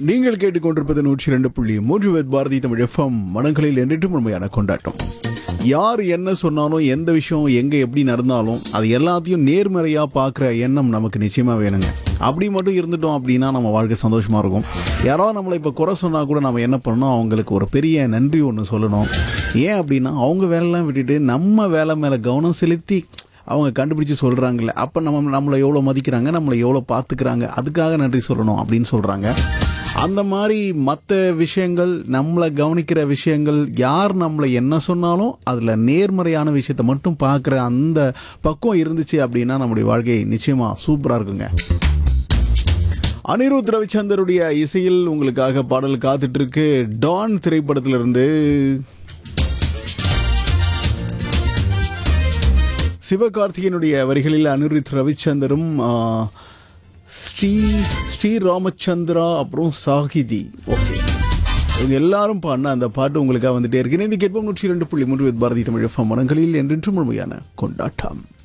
நீங்கள் கேட்டுக்கொண்டிருப்பது நூற்றி இரண்டு புள்ளி மூன்று வேத் பாரதி தமிழ் எஃப்எம் மனங்களில் என்றும் உண்மையான கொண்டாட்டம் யார் என்ன சொன்னாலும் எந்த விஷயம் எங்கே எப்படி நடந்தாலும் அது எல்லாத்தையும் நேர்மறையாக பார்க்குற எண்ணம் நமக்கு நிச்சயமாக வேணுங்க அப்படி மட்டும் இருந்துட்டோம் அப்படின்னா நம்ம வாழ்க்கை சந்தோஷமாக இருக்கும் யாராவது நம்மளை இப்போ குறை சொன்னால் கூட நம்ம என்ன பண்ணணும் அவங்களுக்கு ஒரு பெரிய நன்றி ஒன்று சொல்லணும் ஏன் அப்படின்னா அவங்க வேலையெல்லாம் விட்டுட்டு நம்ம வேலை மேலே கவனம் செலுத்தி அவங்க கண்டுபிடிச்சு சொல்கிறாங்களே அப்போ நம்ம நம்மளை எவ்வளோ மதிக்கிறாங்க நம்மளை எவ்வளோ பார்த்துக்கிறாங்க அதுக்காக நன்றி சொல்லணும் அப்படின்னு சொல்கிறாங்க அந்த மாதிரி மற்ற விஷயங்கள் நம்மளை கவனிக்கிற விஷயங்கள் யார் நம்மளை என்ன சொன்னாலும் அதில் நேர்மறையான விஷயத்தை மட்டும் பார்க்குற அந்த பக்குவம் இருந்துச்சு அப்படின்னா நம்முடைய வாழ்க்கை நிச்சயமாக சூப்பராக இருக்குங்க அனிருத் ரவிச்சந்தருடைய இசையில் உங்களுக்காக பாடல் காத்துட்டு இருக்கு டான் திரைப்படத்திலிருந்து சிவகார்த்திகேயனுடைய வரிகளில் அனிருத் ரவிச்சந்தரும் ஆ, ஸ்ரீ ஸ்ரீ ராமச்சந்திரா அப்புறம் சாகிதி ஓகே இவங்க எல்லாரும் பாடின அந்த பாட்டு உங்களுக்காக வந்துட்டே இருக்கு இந்த கேட்போம் நூற்றி ரெண்டு புள்ளி மூன்று பாரதி தமிழ் எஃப்எம் மனங்களில் என்றென்றும் முழுமையான கொண்டாட்டம்